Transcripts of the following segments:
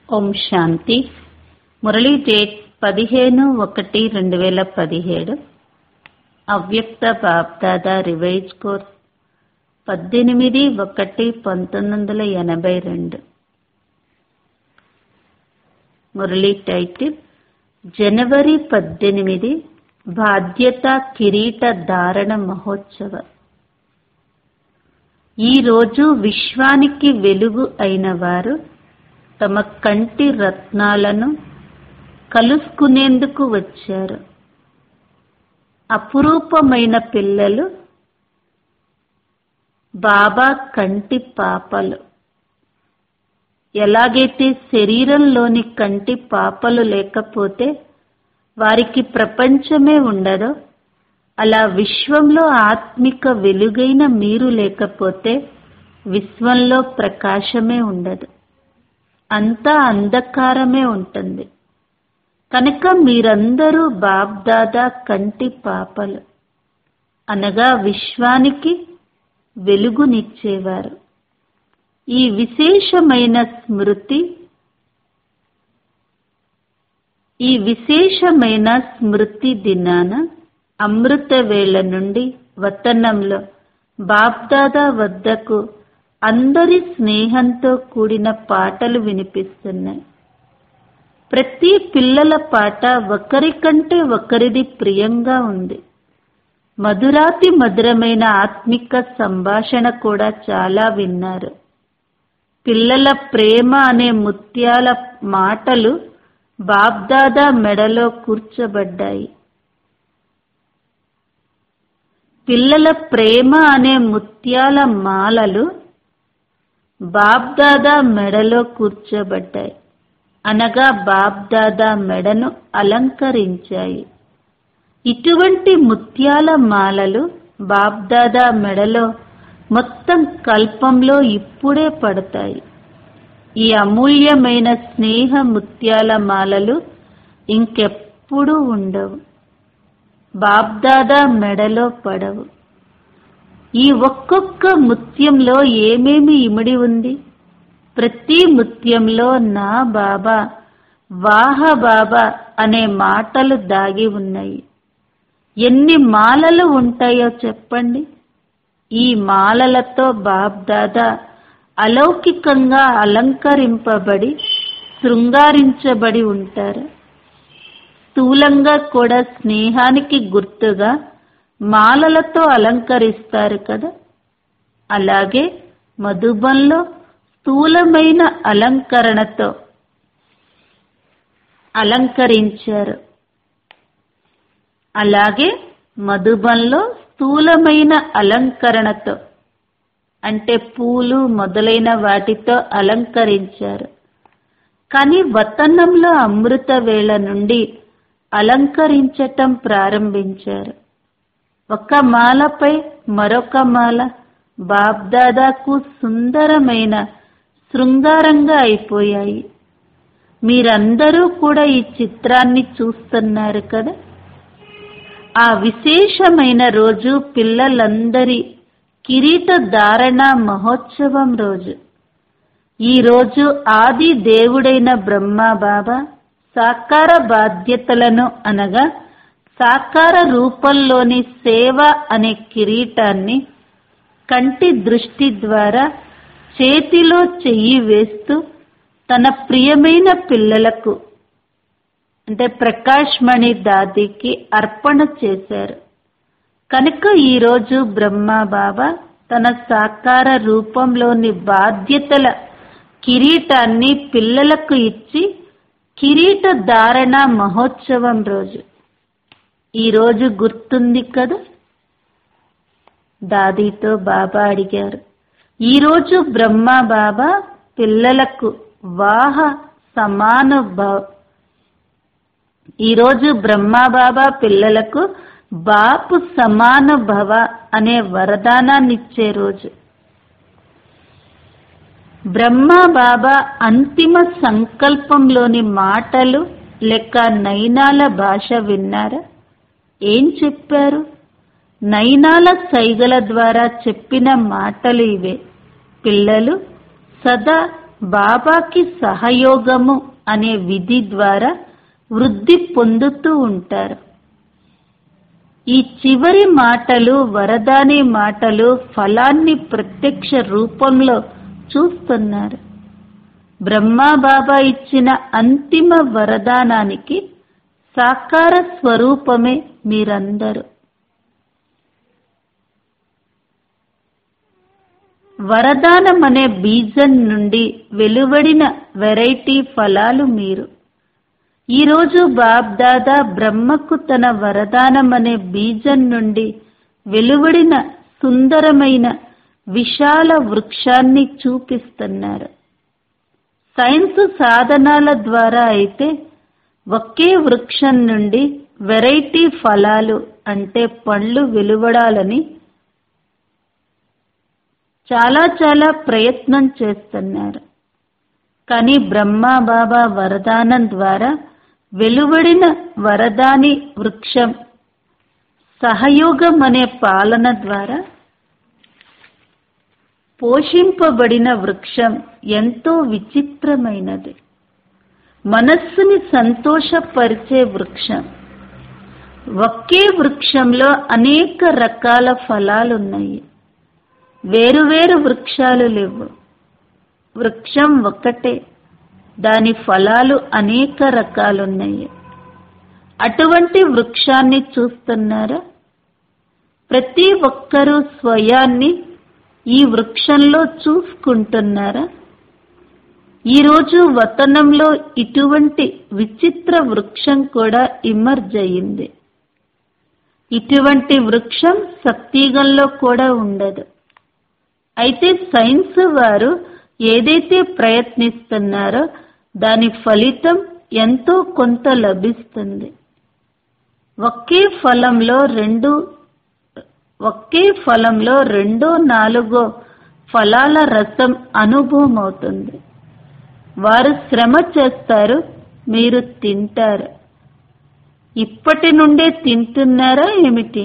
ఓం శాంతి Murali date పదిహేను ఒకటి రెండు వేల పదిహేడు అవ్యక్త బాప్దాదా రివైజ్ కోర్స్ పద్దెనిమిది ఒకటి పంతొమ్మిది వందల ఎనభై రెండు మురళీ టైటిల్ జనవరి పద్దెనిమిది బాధ్యత కిరీట ధారణ మహోత్సవ ఈ రోజు విశ్వానికి వెలుగు అయిన వారు తమ కంటి రత్నాలను కలుసుకునేందుకు వచ్చారు అపురూపమైన పిల్లలు బాబా కంటి పాపలు ఎలాగైతే శరీరంలోని కంటి పాపలు లేకపోతే వారికి ప్రపంచమే ఉండదో అలా విశ్వంలో ఆత్మిక వెలుగైన మీరు లేకపోతే విశ్వంలో ప్రకాశమే ఉండదు అంతా అంధకారమే ఉంటుంది కనుక మీరందరూ బాబ్దాదా కంటి పాపలు అనగా విశ్వానికి వెలుగునిచ్చేవారు ఈ విశేషమైన స్మృతి ఈ విశేషమైన స్మృతి దినాన అమృత వేళ నుండి వతనంలో బాబ్దాదా వద్దకు అందరి స్నేహంతో కూడిన పాటలు వినిపిస్తున్నాయి ప్రతి పిల్లల పాట ఒకరికంటే ఒకరిది ప్రియంగా ఉంది మధురాతి మధురమైన ఆత్మిక సంభాషణ కూడా చాలా విన్నారు పిల్లల ప్రేమ అనే ముత్యాల మాటలు బాబ్దాదా మెడలో కూర్చబడ్డాయి పిల్లల ప్రేమ అనే ముత్యాల మాలలు బాబ్దాదా మెడలో కూర్చోబడ్డాయి అనగా బాబ్దాదా మెడను అలంకరించాయి ఇటువంటి ముత్యాల మాలలు బాబ్దాదా మెడలో మొత్తం కల్పంలో ఇప్పుడే పడతాయి ఈ అమూల్యమైన స్నేహ ముత్యాల మాలలు ఇంకెప్పుడూ ఉండవు బాబ్దాదా మెడలో పడవు ఈ ఒక్కొక్క ముత్యంలో ఏమేమి ఇమిడి ఉంది ప్రతి ముత్యంలో నా బాబా వాహ బాబా అనే మాటలు దాగి ఉన్నాయి ఎన్ని మాలలు ఉంటాయో చెప్పండి ఈ మాలలతో బాబ్దాదా అలౌకికంగా అలంకరింపబడి శృంగారించబడి ఉంటారు స్థూలంగా కూడా స్నేహానికి గుర్తుగా మాలలతో అలంకరిస్తారు కదా అలాగే మధుబంలో స్థూలమైన అలంకరణతో అలంకరించారు అలాగే మధుబంలో స్థూలమైన అలంకరణతో అంటే పూలు మొదలైన వాటితో అలంకరించారు కానీ వతనంలో అమృత వేళ నుండి అలంకరించటం ప్రారంభించారు ఒక మాలపై మరొక మాల బాబ్దాదాకు సుందరమైన శృంగారంగా అయిపోయాయి మీరందరూ కూడా ఈ చిత్రాన్ని చూస్తున్నారు కదా ఆ విశేషమైన రోజు పిల్లలందరి కిరీట ధారణ మహోత్సవం రోజు ఈ రోజు ఆది దేవుడైన బ్రహ్మ బాబా సాకార బాధ్యతలను అనగా సాకార రూపంలోని సేవ అనే కిరీటాన్ని కంటి దృష్టి ద్వారా చేతిలో చెయ్యి వేస్తూ తన ప్రియమైన పిల్లలకు అంటే ప్రకాష్ మణి దాదికి అర్పణ చేశారు కనుక ఈరోజు బ్రహ్మ బాబా తన సాకార రూపంలోని బాధ్యతల కిరీటాన్ని పిల్లలకు ఇచ్చి కిరీట ధారణ మహోత్సవం రోజు ఈరోజు గుర్తుంది కదా దాదీతో బాబా అడిగారు ఈరోజు బ్రహ్మ బాబా పిల్లలకు వాహ సమానుభవ ఈరోజు బ్రహ్మబాబా పిల్లలకు బాపు సమానుభవ అనే వరదానాన్నిచ్చే రోజు బ్రహ్మ బాబా అంతిమ సంకల్పంలోని మాటలు లేక నైనాల భాష విన్నారా ఏం చెప్పారు నైనాల సైగల ద్వారా చెప్పిన మాటలు ఇవే పిల్లలు సదా బాబాకి సహయోగము అనే విధి ద్వారా వృద్ధి పొందుతూ ఉంటారు ఈ చివరి మాటలు వరదాని మాటలు ఫలాన్ని ప్రత్యక్ష రూపంలో చూస్తున్నారు బ్రహ్మా బాబా ఇచ్చిన అంతిమ వరదానానికి సాకార స్వరూపమే మీరందరూ వరదానం అనే బీజం నుండి వెలువడిన వెరైటీ ఫలాలు మీరు ఈరోజు బాబ్దాదా బ్రహ్మకు తన వరదానం అనే బీజం నుండి వెలువడిన సుందరమైన విశాల వృక్షాన్ని చూపిస్తున్నారు సైన్స్ సాధనాల ద్వారా అయితే ఒకే వృక్షం నుండి వెరైటీ ఫలాలు అంటే పండ్లు వెలువడాలని చాలా చాలా ప్రయత్నం చేస్తున్నారు కానీ బ్రహ్మా బాబా వరదానం ద్వారా వెలువడిన వరదాని వృక్షం సహయోగం అనే పాలన ద్వారా పోషింపబడిన వృక్షం ఎంతో విచిత్రమైనది మనస్సుని సంతోషపరిచే వృక్షం ఒకే వృక్షంలో అనేక రకాల ఫలాలున్నాయి వేరువేరు వృక్షాలు లేవు వృక్షం ఒక్కటే దాని ఫలాలు అనేక రకాలున్నాయి అటువంటి వృక్షాన్ని చూస్తున్నారా ప్రతి ఒక్కరూ స్వయాన్ని ఈ వృక్షంలో చూసుకుంటున్నారా ఈరోజు వతనంలో ఇటువంటి విచిత్ర వృక్షం కూడా ఇమర్జ్ అయింది ఇటువంటి వృక్షం సక్తిగంలో కూడా ఉండదు అయితే సైన్స్ వారు ఏదైతే ప్రయత్నిస్తున్నారో దాని ఫలితం ఎంతో కొంత లభిస్తుంది ఒకే ఫలంలో రెండు ఒకే ఫలంలో రెండో నాలుగో ఫలాల రసం అనుభవం అవుతుంది వారు శ్రమ చేస్తారు మీరు తింటారు ఇప్పటి నుండే తింటున్నారా ఏమిటి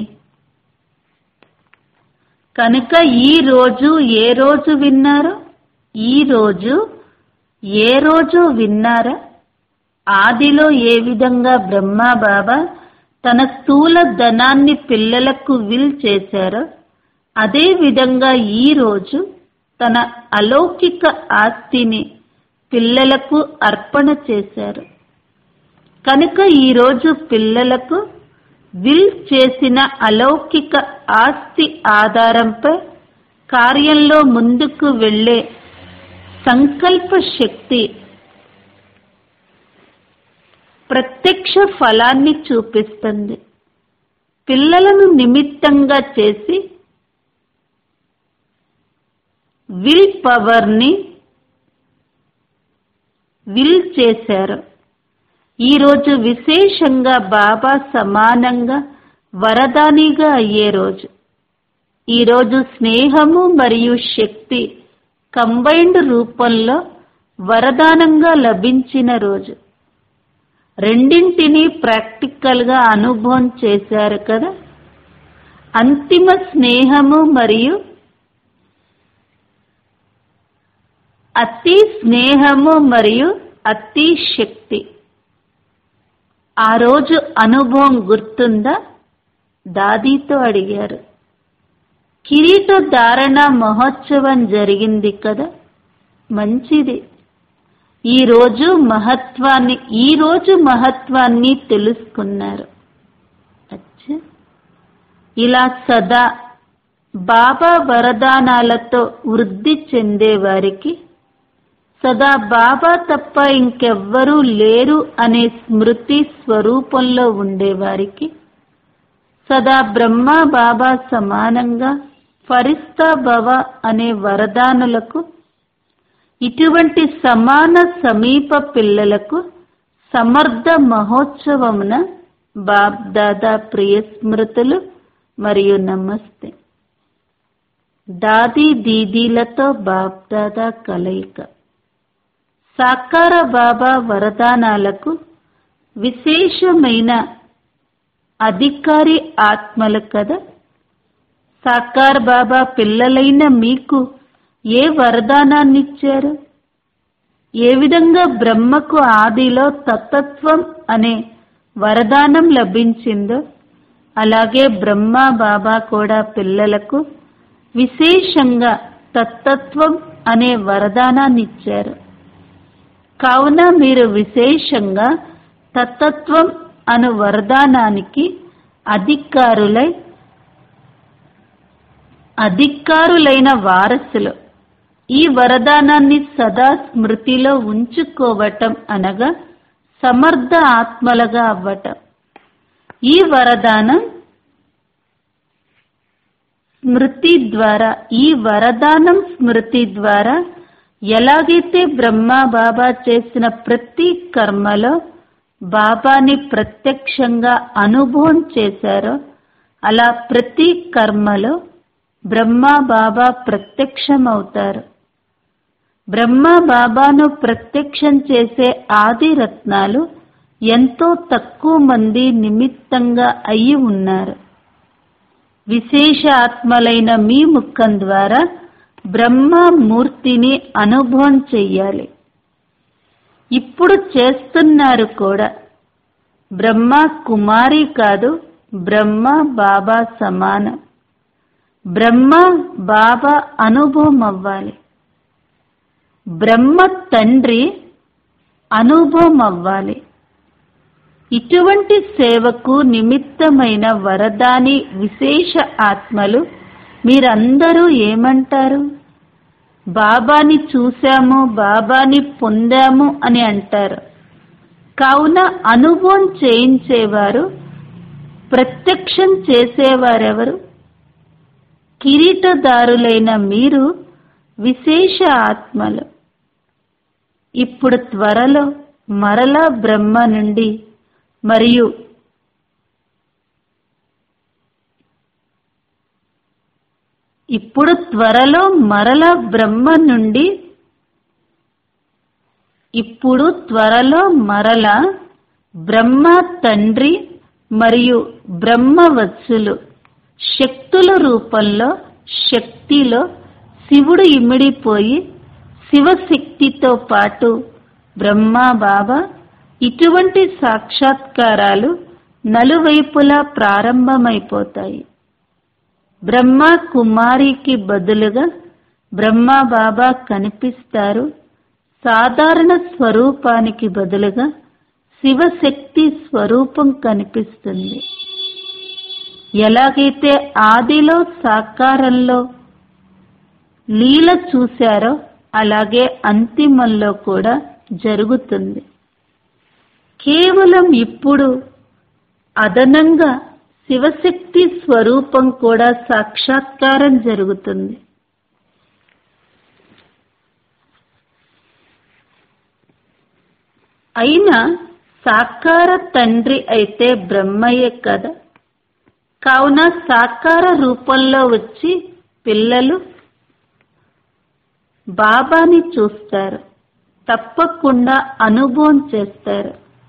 కనుక ఈ రోజు ఏ రోజు విన్నారో ఈ రోజు ఏ రోజు విన్నారా ఆదిలో ఏ విధంగా బ్రహ్మా బాబా తన స్థూల ధనాన్ని పిల్లలకు విల్ చేశారో అదే విధంగా ఈ రోజు తన అలౌకిక ఆస్తిని పిల్లలకు అర్పణ చేశారు కనుక ఈరోజు పిల్లలకు విల్ చేసిన అలౌకిక ఆస్తి ఆధారంపై కార్యంలో ముందుకు వెళ్ళే సంకల్ప శక్తి ప్రత్యక్ష ఫలాన్ని చూపిస్తుంది పిల్లలను నిమిత్తంగా చేసి విల్ పవర్ని విల్ చేశారు ఈరోజు విశేషంగా బాబా సమానంగా వరదానిగా అయ్యే రోజు ఈరోజు స్నేహము మరియు శక్తి కంబైన్డ్ రూపంలో వరదానంగా లభించిన రోజు రెండింటినీ ప్రాక్టికల్ గా అనుభవం చేశారు కదా అంతిమ స్నేహము మరియు అతి స్నేహము మరియు అతి శక్తి ఆ రోజు అనుభవం గుర్తుందా దాదీతో అడిగారు కిరీట ధారణ మహోత్సవం జరిగింది కదా మంచిది ఈ రోజు మహత్వాన్ని ఈ రోజు మహత్వాన్ని తెలుసుకున్నారు అచ్చా ఇలా సదా బాబా వరదానాలతో వృద్ధి చెందే వారికి సదా బాబా తప్ప ఇంకెవ్వరూ లేరు అనే స్మృతి స్వరూపంలో ఉండేవారికి సదా బ్రహ్మ బాబా సమానంగా ఫరిస్తా భవ అనే వరదానులకు ఇటువంటి సమాన సమీప పిల్లలకు సమర్థ మహోత్సవమున బాబ్ దాదా ప్రియ స్మృతులు మరియు నమస్తే దాదీ దీదీలతో బాబ్ దాదా కలయిక సాకార బాబా వరదానాలకు విశేషమైన అధికారి ఆత్మలు కదా సాకార్ బాబా పిల్లలైన మీకు ఏ వరదానాన్నిచ్చారు ఏ విధంగా బ్రహ్మకు ఆదిలో తత్తత్వం అనే వరదానం లభించిందో అలాగే బ్రహ్మ బాబా కూడా పిల్లలకు విశేషంగా తత్తత్వం అనే వరదానాన్ని ఇచ్చారు కావున మీరు విశేషంగా తత్తత్వం అను వరదానానికి అధికారులై అధికారులైన వారసులు ఈ వరదానాన్ని సదా స్మృతిలో ఉంచుకోవటం అనగా సమర్థ ఆత్మలుగా అవ్వటం ఈ వరదానం స్మృతి ద్వారా ఈ వరదానం స్మృతి ద్వారా ఎలాగైతే బ్రహ్మ బాబా చేసిన ప్రతి కర్మలో బాబాని ప్రత్యక్షంగా అనుభవం చేశారో అలా ప్రతి కర్మలో బ్రహ్మ బాబా ప్రత్యక్షమవుతారు బ్రహ్మ బాబాను ప్రత్యక్షం చేసే ఆది రత్నాలు ఎంతో తక్కువ మంది నిమిత్తంగా అయి ఉన్నారు విశేష ఆత్మలైన మీ ముఖం ద్వారా బ్రహ్మ మూర్తిని అనుభవం చెయ్యాలి ఇప్పుడు చేస్తున్నారు కూడా బ్రహ్మ కుమారి కాదు బ్రహ్మ బాబా సమానం బ్రహ్మ బాబా అనుభవం అవ్వాలి బ్రహ్మ తండ్రి అనుభవం అవ్వాలి ఇటువంటి సేవకు నిమిత్తమైన వరదాని విశేష ఆత్మలు మీరందరూ ఏమంటారు బాబాని చూశాము బాబాని పొందాము అని అంటారు కావున అనుభవం చేయించేవారు ప్రత్యక్షం చేసేవారెవరు కిరీటదారులైన మీరు విశేష ఆత్మలు ఇప్పుడు త్వరలో మరలా బ్రహ్మ నుండి మరియు ఇప్పుడు త్వరలో మరల బ్రహ్మ నుండి ఇప్పుడు త్వరలో మరల బ్రహ్మ తండ్రి మరియు బ్రహ్మవత్సులు శక్తుల రూపంలో శక్తిలో శివుడు ఇమిడిపోయి శివశక్తితో పాటు బ్రహ్మ బాబా ఇటువంటి సాక్షాత్కారాలు నలువైపులా ప్రారంభమైపోతాయి బ్రహ్మ కుమారికి బదులుగా బ్రహ్మ బాబా కనిపిస్తారు సాధారణ స్వరూపానికి బదులుగా శివశక్తి స్వరూపం కనిపిస్తుంది ఎలాగైతే ఆదిలో సాకారంలో లీల చూశారో అలాగే అంతిమంలో కూడా జరుగుతుంది కేవలం ఇప్పుడు అదనంగా శివశక్తి స్వరూపం కూడా సాక్షాత్కారం జరుగుతుంది అయినా సాకార తండ్రి అయితే బ్రహ్మయే కదా కావున సాకార రూపంలో వచ్చి పిల్లలు బాబాని చూస్తారు తప్పకుండా అనుభవం చేస్తారు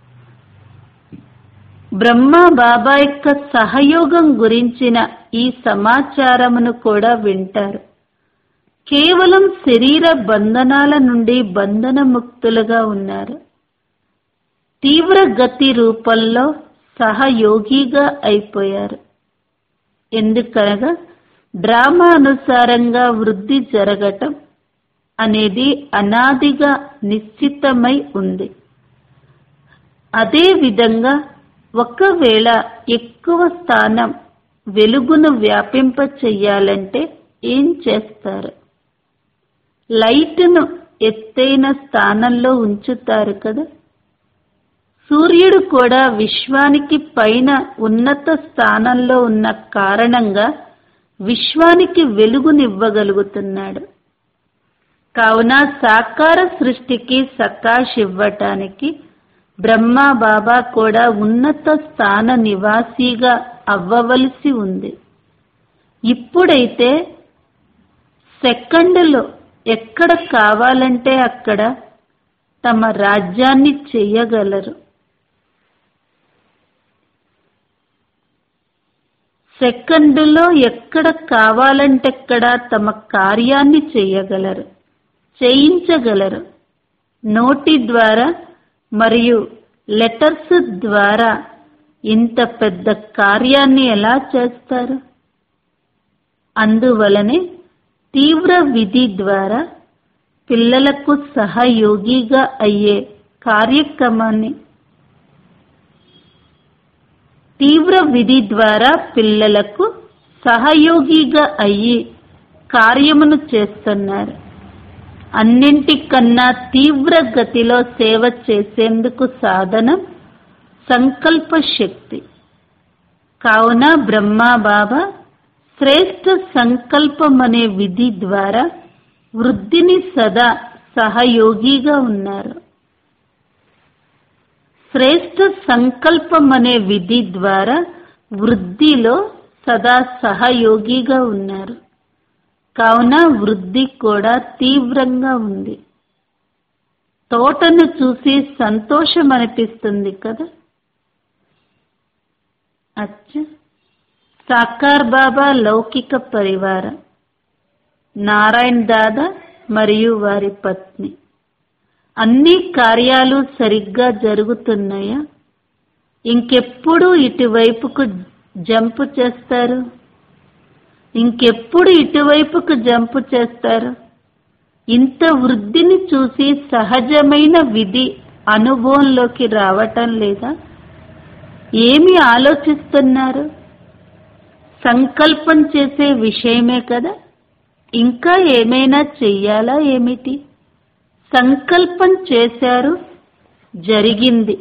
బ్రహ్మ బాబా యొక్క సహయోగం గురించిన ఈ సమాచారమును కూడా వింటారు కేవలం శరీర బంధనాల నుండి బంధనముక్తులుగా ఉన్నారు తీవ్ర గతి రూపంలో సహయోగిగా అయిపోయారు ఎందుకనగా డ్రామా అనుసారంగా వృద్ధి జరగటం అనేది అనాదిగా నిశ్చితమై ఉంది అదే విధంగా ఒకవేళ ఎక్కువ స్థానం వెలుగును వ్యాపింప చెయ్యాలంటే ఏం చేస్తారు లైట్ను ఎత్తైన స్థానంలో ఉంచుతారు కదా సూర్యుడు కూడా విశ్వానికి పైన ఉన్నత స్థానంలో ఉన్న కారణంగా విశ్వానికి వెలుగునివ్వగలుగుతున్నాడు కావున సాకార సృష్టికి సకాష్ ఇవ్వటానికి బ్రహ్మ బాబా కూడా ఉన్నత స్థాన నివాసిగా అవ్వవలసి ఉంది ఇప్పుడైతే సెకండ్లో ఎక్కడ కావాలంటే అక్కడ తమ రాజ్యాన్ని చెయ్యగలరు సెకండులో ఎక్కడ కావాలంటే ఎక్కడ తమ కార్యాన్ని చెయ్యగలరు చేయించగలరు నోటి ద్వారా మరియు లెటర్స్ ద్వారా ఇంత పెద్ద కార్యాన్ని ఎలా చేస్తారు అందువలనే తీవ్ర విధి ద్వారా పిల్లలకు సహయోగిగా అయ్యే కార్యక్రమాన్ని తీవ్ర విధి ద్వారా పిల్లలకు సహయోగిగా అయ్యి కార్యమును చేస్తున్నారు అన్నింటికన్నా తీవ్ర గతిలో సేవ చేసేందుకు సాధనం సంకల్ప శక్తి కావున బ్రహ్మా బాబా శ్రేష్ఠ సంకల్పం అనే విధి ద్వారా వృద్ధిని సదా సహయోగిగా ఉన్నారు శ్రేష్ఠ సంకల్పం అనే విధి ద్వారా వృద్ధిలో సదా సహయోగిగా ఉన్నారు కావున వృద్ధి కూడా తీవ్రంగా ఉంది తోటను చూసి సంతోషం అనిపిస్తుంది కదా అచ్చ సాకార్ బాబా లౌకిక పరివారం నారాయణ్ దాదా మరియు వారి పత్ని అన్ని కార్యాలు సరిగ్గా జరుగుతున్నాయా ఇంకెప్పుడు ఇటువైపుకు జంపు చేస్తారు ఇంకెప్పుడు ఇటువైపుకు జంపు చేస్తారు ఇంత వృద్ధిని చూసి సహజమైన విధి అనుభవంలోకి రావటం లేదా ఏమి ఆలోచిస్తున్నారు సంకల్పం చేసే విషయమే కదా ఇంకా ఏమైనా చెయ్యాలా ఏమిటి సంకల్పం చేశారు జరిగింది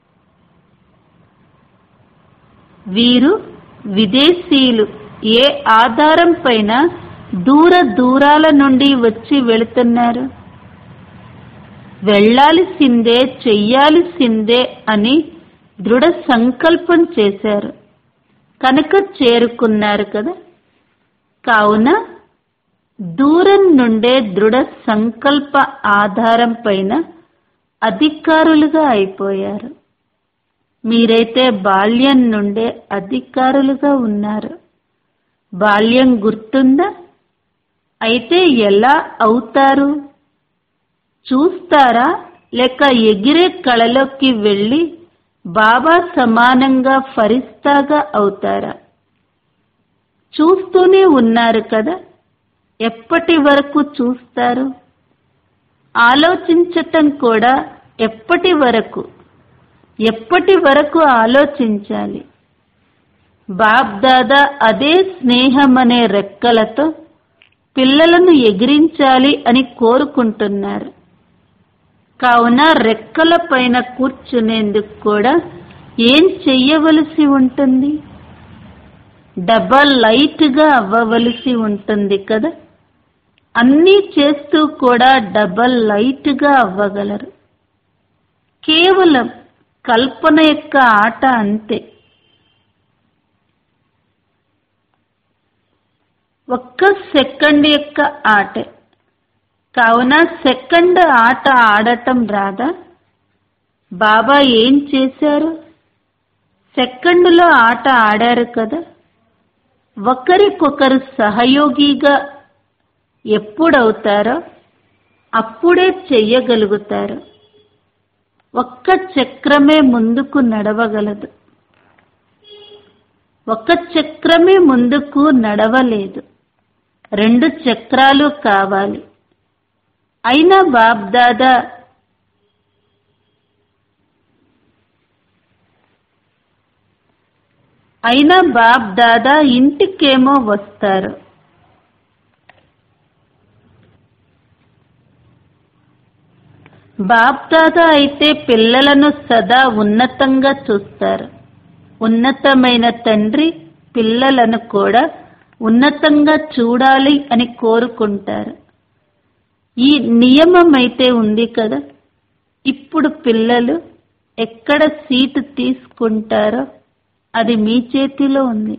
వీరు విదేశీయులు ఏ ఆధారం పైన దూర దూరాల నుండి వచ్చి వెళుతున్నారు వెళ్ళాల్సిందే చెయ్యాల్సిందే అని దృఢ సంకల్పం చేశారు కనుక చేరుకున్నారు కదా కావున దూరం నుండే దృఢ సంకల్ప ఆధారం పైన అధికారులుగా అయిపోయారు మీరైతే బాల్యం నుండే అధికారులుగా ఉన్నారు బాల్యం గుర్తుందా అయితే ఎలా అవుతారు చూస్తారా లేక ఎగిరే కళలోకి వెళ్ళి బాబా సమానంగా ఫరిస్తాగా అవుతారా చూస్తూనే ఉన్నారు కదా ఎప్పటి వరకు చూస్తారు ఆలోచించటం కూడా ఎప్పటి వరకు ఎప్పటి వరకు ఆలోచించాలి బాబ్దాదా అదే స్నేహం అనే రెక్కలతో పిల్లలను ఎగిరించాలి అని కోరుకుంటున్నారు కావున రెక్కల పైన కూర్చునేందుకు కూడా ఏం చెయ్యవలసి ఉంటుంది డబల్ లైట్ గా అవ్వవలసి ఉంటుంది కదా అన్నీ చేస్తూ కూడా డబల్ లైట్ గా అవ్వగలరు కేవలం కల్పన యొక్క ఆట అంతే ఒక్క సెకండ్ యొక్క ఆటే కావున సెకండ్ ఆట ఆడటం రాదా బాబా ఏం చేశారు సెకండులో ఆట ఆడారు కదా ఒకరికొకరు సహయోగిగా ఎప్పుడవుతారో అప్పుడే చెయ్యగలుగుతారు ఒక్క చక్రమే ముందుకు నడవగలదు ఒక చక్రమే ముందుకు నడవలేదు రెండు చక్రాలు కావాలి అయినా బాబ్దాదా అయినా బాబ్ దాదా ఇంటికేమో వస్తారు బాప్ దాదా అయితే పిల్లలను సదా ఉన్నతంగా చూస్తారు ఉన్నతమైన తండ్రి పిల్లలను కూడా ఉన్నతంగా చూడాలి అని కోరుకుంటారు ఈ నియమం అయితే ఉంది కదా ఇప్పుడు పిల్లలు ఎక్కడ సీటు తీసుకుంటారో అది మీ చేతిలో ఉంది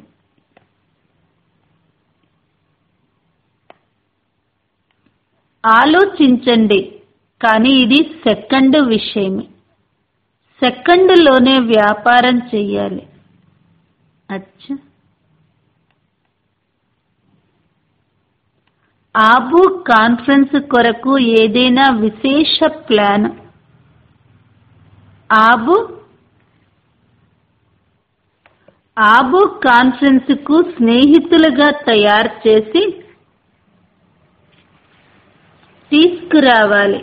ఆలోచించండి కానీ ఇది సెకండ్ విషయమే సెకండ్లోనే వ్యాపారం చెయ్యాలి అచ్చా ఆబు కాన్ఫరెన్స్ కొరకు ఏదైనా విశేష ప్లాన్ ఆబు ఆబు కాన్ఫరెన్స్ కు స్నేహితులుగా తయారు చేసి తీసుకురావాలి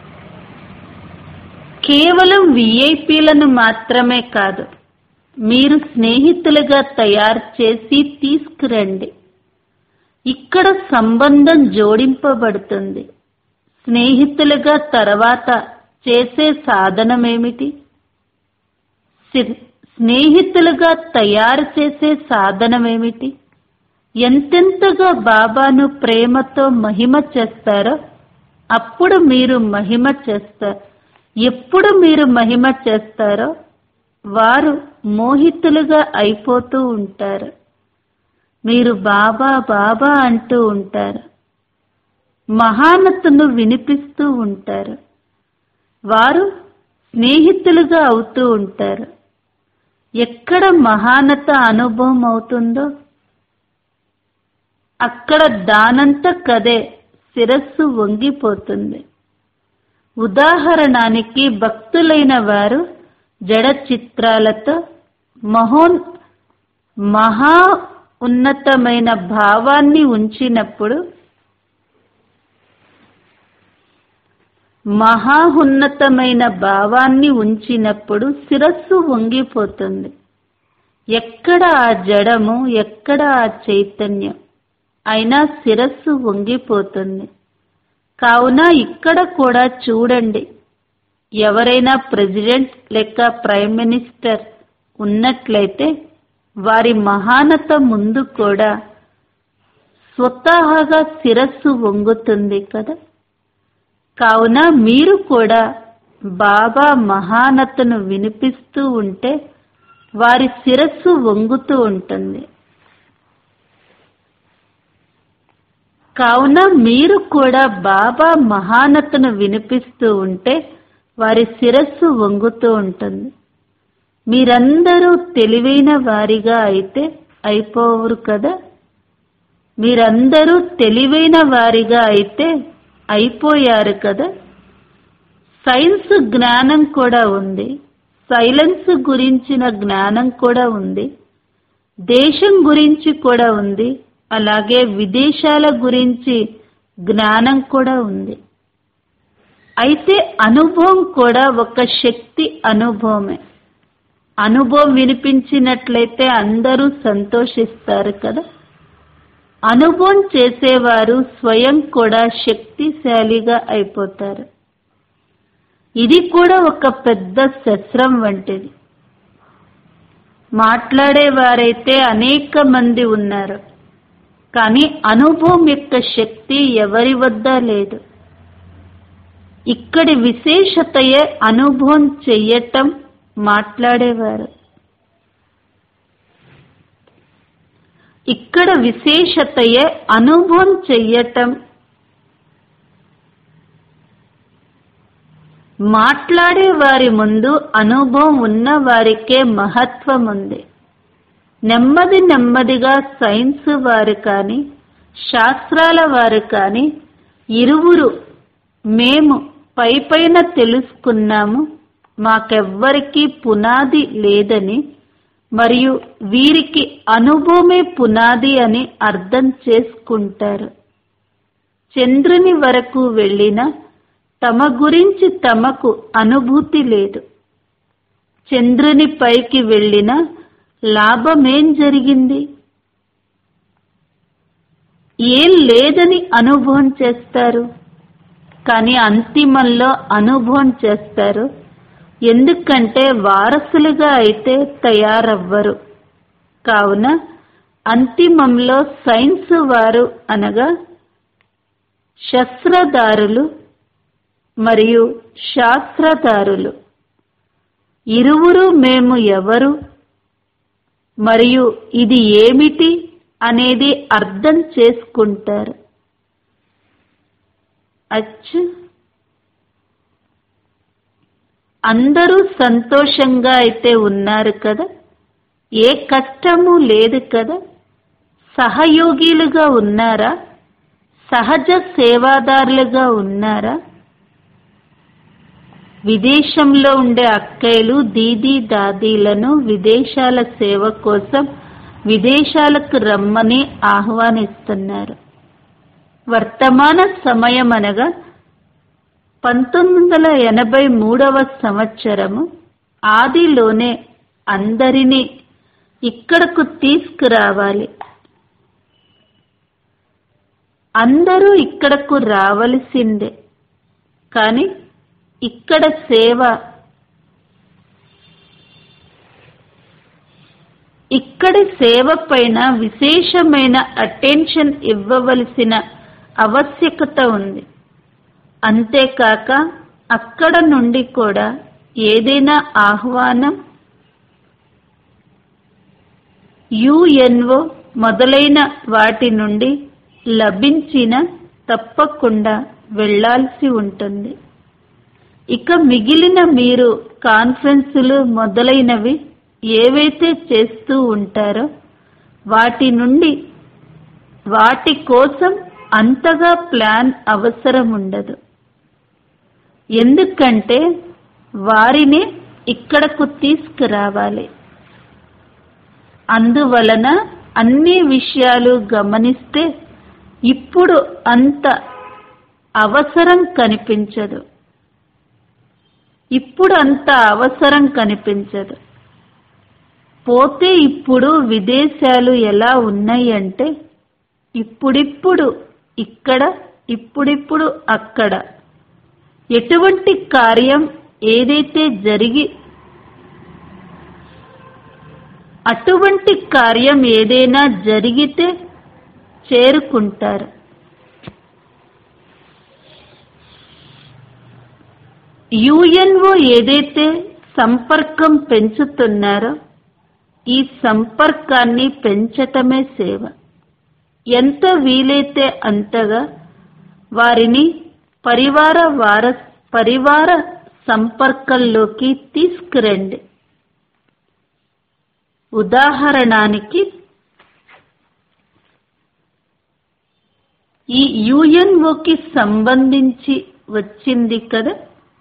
కేవలం విఐపీలను మాత్రమే కాదు మీరు స్నేహితులుగా తయారు చేసి తీసుకురండి ఇక్కడ సంబంధం జోడింపబడుతుంది స్నేహితులుగా తర్వాత చేసే సాధనమేమిటి సి- స్నేహితులుగా తయారు చేసే సాధనమేమిటి ఎంతెంతగా బాబాను ప్రేమతో మహిమ చేస్తారో అప్పుడు మీరు మహిమ చేస్తారు ఎప్పుడు మీరు మహిమ చేస్తారో వారు మోహితులుగా అయిపోతూ ఉంటారు మీరు బాబా బాబా అంటూ ఉంటారు మహానతను వినిపిస్తూ ఉంటారు వారు స్నేహితులుగా అవుతూ ఉంటారు ఎక్కడ మహానత అనుభవం అవుతుందో అక్కడ దానంత కదే శిరస్సు వంగిపోతుంది ఉదాహరణానికి భక్తులైన వారు జడ చిత్రాలతో మహోన్ మహా ఉన్నతమైన భావాన్ని ఉంచినప్పుడు మహా ఉన్నతమైన భావాన్ని ఉంచినప్పుడు శిరస్సు వంగిపోతుంది ఎక్కడ ఆ జడము ఎక్కడ ఆ చైతన్యం అయినా శిరస్సు వంగిపోతుంది కావున ఇక్కడ కూడా చూడండి ఎవరైనా ప్రెసిడెంట్ లేక ప్రైమ్ మినిస్టర్ ఉన్నట్లయితే వారి మహానత ముందు కూడా స్వతహాగా శిరస్సు వంగుతుంది కదా కావున మీరు కూడా బాబా మహానతను వినిపిస్తూ ఉంటే వారి శిరస్సు వంగుతూ ఉంటుంది కావున మీరు కూడా బాబా మహానతను వినిపిస్తూ ఉంటే వారి శిరస్సు వంగుతూ ఉంటుంది మీరందరూ తెలివైన వారిగా అయితే అయిపోవరు కదా మీరందరూ తెలివైన వారిగా అయితే అయిపోయారు కదా సైన్స్ జ్ఞానం కూడా ఉంది సైలెన్స్ గురించిన జ్ఞానం కూడా ఉంది దేశం గురించి కూడా ఉంది అలాగే విదేశాల గురించి జ్ఞానం కూడా ఉంది అయితే అనుభవం కూడా ఒక శక్తి అనుభవమే అనుభవం వినిపించినట్లయితే అందరూ సంతోషిస్తారు కదా అనుభవం చేసేవారు స్వయం కూడా శక్తిశాలిగా అయిపోతారు ఇది కూడా ఒక పెద్ద శస్త్రం వంటిది మాట్లాడేవారైతే అనేక మంది ఉన్నారు కానీ అనుభవం యొక్క శక్తి ఎవరి వద్ద లేదు ఇక్కడి విశేషతయే అనుభవం చెయ్యటం మాట్లాడేవారు ఇక్కడ విశేషతయే అనుభవం చెయ్యటం మాట్లాడే వారి ముందు అనుభవం ఉన్న వారికే మహత్వం ఉంది నెమ్మది నెమ్మదిగా సైన్స్ వారు కానీ శాస్త్రాల వారు కానీ ఇరువురు మేము పై పైన తెలుసుకున్నాము మాకెవ్వరికీ పునాది లేదని మరియు వీరికి అనుభవమే పునాది అని అర్థం చేసుకుంటారు చంద్రుని వరకు వెళ్ళిన తమ గురించి తమకు అనుభూతి లేదు చంద్రుని పైకి వెళ్ళిన లాభమేం జరిగింది ఏం లేదని అనుభవం చేస్తారు కానీ అంతిమంలో అనుభవం చేస్తారు ఎందుకంటే వారసులుగా అయితే తయారవ్వరు కావున అంతిమంలో సైన్స్ వారు అనగా శస్త్రదారులు మరియు శాస్త్రదారులు ఇరువురు మేము ఎవరు మరియు ఇది ఏమిటి అనేది అర్థం చేసుకుంటారు అచ్చు అందరూ సంతోషంగా అయితే ఉన్నారు కదా ఏ కష్టము లేదు కదా సహయోగిలుగా ఉన్నారా సహజ సేవాదారులుగా ఉన్నారా విదేశంలో ఉండే అక్కయ్యలు దీదీ దాదీలను విదేశాల సేవ కోసం విదేశాలకు రమ్మని ఆహ్వానిస్తున్నారు వర్తమాన సమయం అనగా పంతొమ్మిది వందల ఎనభై మూడవ సంవత్సరము ఆదిలోనే అందరినీ ఇక్కడకు తీసుకురావాలి అందరూ ఇక్కడకు రావలసిందే కానీ ఇక్కడ సేవ ఇక్కడి సేవ పైన విశేషమైన అటెన్షన్ ఇవ్వవలసిన ఆవశ్యకత ఉంది అంతేకాక అక్కడ నుండి కూడా ఏదైనా ఆహ్వానం యుఎన్ఓ మొదలైన వాటి నుండి లభించిన తప్పకుండా వెళ్ళాల్సి ఉంటుంది ఇక మిగిలిన మీరు కాన్ఫరెన్సులు మొదలైనవి ఏవైతే చేస్తూ ఉంటారో వాటి నుండి వాటి కోసం అంతగా ప్లాన్ అవసరం ఉండదు ఎందుకంటే వారిని ఇక్కడకు తీసుకురావాలి అందువలన అన్ని విషయాలు గమనిస్తే ఇప్పుడు అంత అవసరం కనిపించదు ఇప్పుడు అంత అవసరం కనిపించదు పోతే ఇప్పుడు విదేశాలు ఎలా ఉన్నాయి అంటే ఇప్పుడిప్పుడు ఇక్కడ ఇప్పుడిప్పుడు అక్కడ ఎటువంటి కార్యం ఏదైతే జరిగి అటువంటి కార్యం ఏదైనా జరిగితే చేరుకుంటారు యుఎన్ఓ ఏదైతే సంపర్కం పెంచుతున్నారో ఈ సంపర్కాన్ని పెంచటమే సేవ ఎంత వీలైతే అంతగా వారిని పరివార వార పరివార సంపర్కంలోకి తీసుకురండి ఉదాహరణానికి ఈ యుఎన్ఓకి సంబంధించి వచ్చింది కదా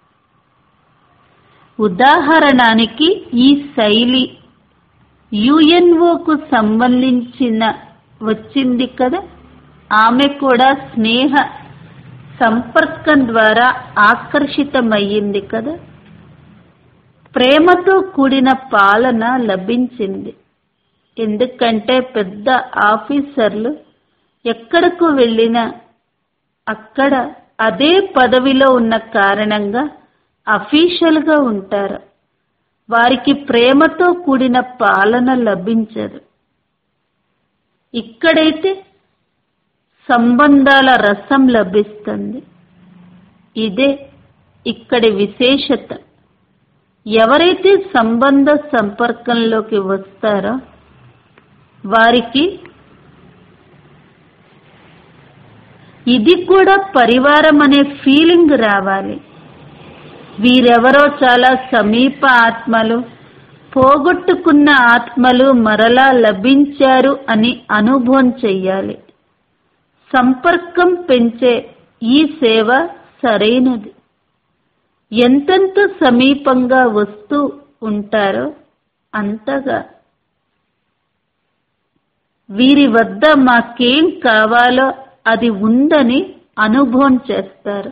ఉదాహరణానికి ఈ శైలి యుఎన్ఓకు సంబంధించిన వచ్చింది కదా ఆమె కూడా స్నేహ సంపర్కం ద్వారా ఆకర్షితమయ్యింది కదా ప్రేమతో కూడిన పాలన లభించింది ఎందుకంటే పెద్ద ఆఫీసర్లు ఎక్కడకు వెళ్ళినా అక్కడ అదే పదవిలో ఉన్న కారణంగా అఫీషియల్ గా ఉంటారు వారికి ప్రేమతో కూడిన పాలన లభించదు ఇక్కడైతే సంబంధాల రసం లభిస్తుంది ఇదే ఇక్కడి విశేషత ఎవరైతే సంబంధ సంపర్కంలోకి వస్తారో వారికి ఇది కూడా పరివారం అనే ఫీలింగ్ రావాలి వీరెవరో చాలా సమీప ఆత్మలు పోగొట్టుకున్న ఆత్మలు మరలా లభించారు అని అనుభవం చెయ్యాలి సంపర్కం పెంచే ఈ సేవ సరైనది ఎంతెంత సమీపంగా వస్తూ ఉంటారో అంతగా వీరి వద్ద మాకేం కావాలో అది ఉందని అనుభవం చేస్తారు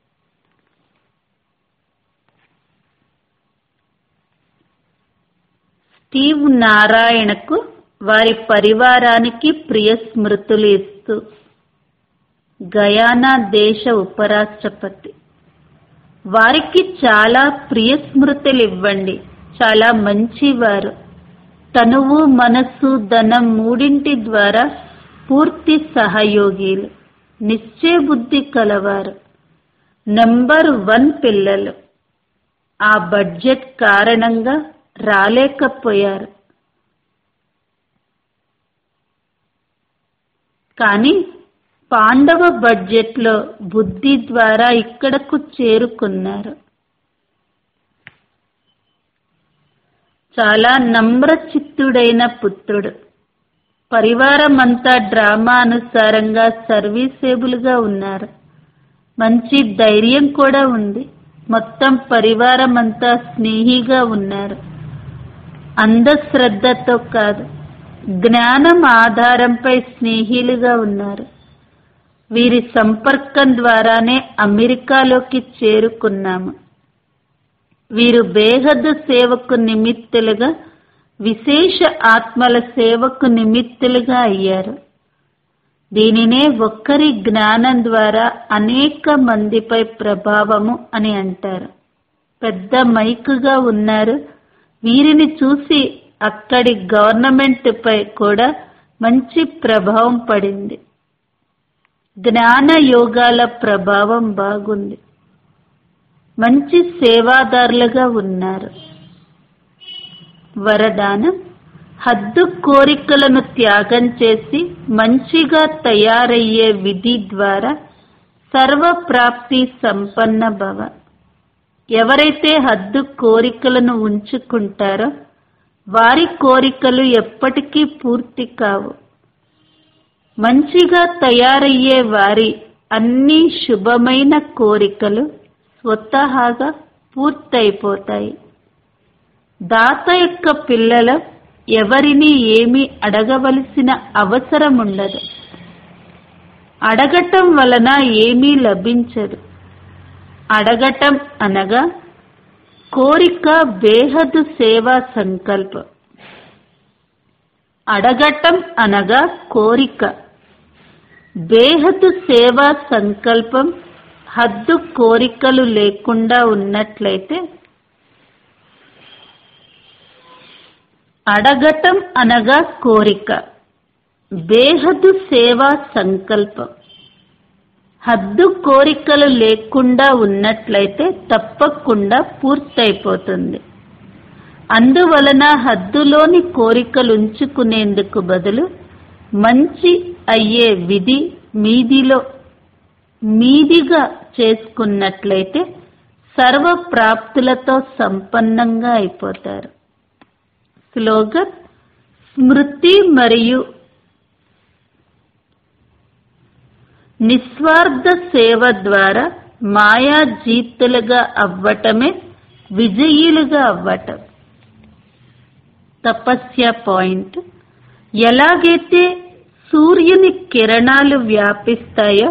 స్టీవ్ నారాయణకు వారి పరివారానికి ప్రియ స్మృతులు ఇస్తూ గయానా దేశ ఉపరాష్ట్రపతి వారికి చాలా ప్రియ స్మృతులు ఇవ్వండి చాలా మంచివారు తనువు మనస్సు ధనం మూడింటి ద్వారా పూర్తి సహయోగిలు నిశ్చయ బుద్ధి కలవారు నంబర్ వన్ పిల్లలు ఆ బడ్జెట్ కారణంగా రాలేకపోయారు కానీ పాండవ బడ్జెట్లో బుద్ధి ద్వారా ఇక్కడకు చేరుకున్నారు చాలా నమ్రచిత్తుడైన పుత్రుడు పరివారం అంతా డ్రామా అనుసారంగా సర్వీసేబుల్ గా ఉన్నారు మంచి ధైర్యం కూడా ఉంది మొత్తం పరివారం అంతా స్నేహిగా ఉన్నారు అంధశ్రద్ధతో కాదు జ్ఞానం ఆధారంపై స్నేహిలుగా ఉన్నారు వీరి సంపర్కం ద్వారానే అమెరికాలోకి చేరుకున్నాము వీరు బేహద్దు సేవకు నిమిత్తులుగా విశేష ఆత్మల సేవకు నిమిత్తులుగా అయ్యారు దీనినే ఒక్కరి జ్ఞానం ద్వారా అనేక మందిపై ప్రభావము అని అంటారు పెద్ద మైకుగా ఉన్నారు వీరిని చూసి అక్కడి గవర్నమెంట్ పై కూడా మంచి ప్రభావం పడింది జ్ఞాన యోగాల ప్రభావం బాగుంది మంచి సేవాదారులుగా ఉన్నారు వరదానం హద్దు కోరికలను త్యాగం చేసి మంచిగా తయారయ్యే విధి ద్వారా సర్వప్రాప్తి సంపన్న భవ ఎవరైతే హద్దు కోరికలను ఉంచుకుంటారో వారి కోరికలు ఎప్పటికీ పూర్తి కావు మంచిగా తయారయ్యే వారి అన్ని శుభమైన కోరికలు స్వతహాగా పూర్తయిపోతాయి దాత యొక్క పిల్లల ఎవరిని ఏమీ అడగవలసిన అవసరం ఉండదు అడగటం వలన ఏమీ లభించదు అడగటం అనగా కోరిక బేహదు సేవా సంకల్పం అడగటం అనగా కోరిక బేహదు సేవా సంకల్పం హద్దు కోరికలు లేకుండా ఉన్నట్లయితే అడగటం అనగా కోరిక బేహదు సేవా సంకల్పం హద్దు కోరికలు లేకుండా ఉన్నట్లయితే తప్పకుండా పూర్తయిపోతుంది అందువలన హద్దులోని కోరికలు ఉంచుకునేందుకు బదులు మంచి అయ్యే విధి మీదిలో మీదిగా చేసుకున్నట్లయితే సర్వ ప్రాప్తులతో సంపన్నంగా అయిపోతారు స్లోగన్ స్మృతి మరియు నిస్వార్థ సేవ ద్వారా మాయా జీతులుగా అవ్వటమే విజయులుగా అవ్వటం తపస్య పాయింట్ ఎలాగైతే సూర్యుని కిరణాలు వ్యాపిస్తాయో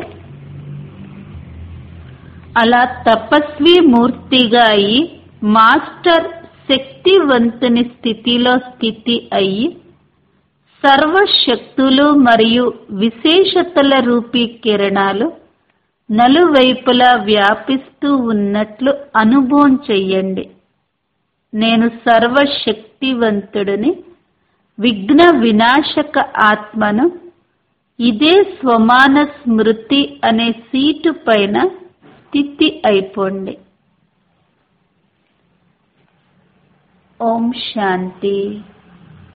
అలా తపస్వి మూర్తిగా అయి మాస్టర్ శక్తివంతుని స్థితిలో స్థితి అయి సర్వశక్తులు మరియు విశేషతల రూపీ కిరణాలు నలువైపులా వ్యాపిస్తూ ఉన్నట్లు అనుభవం చెయ్యండి నేను సర్వశక్తివంతుడిని విఘ్న వినాశక ఆత్మను ఇదే స్వమాన స్మృతి అనే సీటు పైన స్థితి అయిపోండి ఓం శాంతి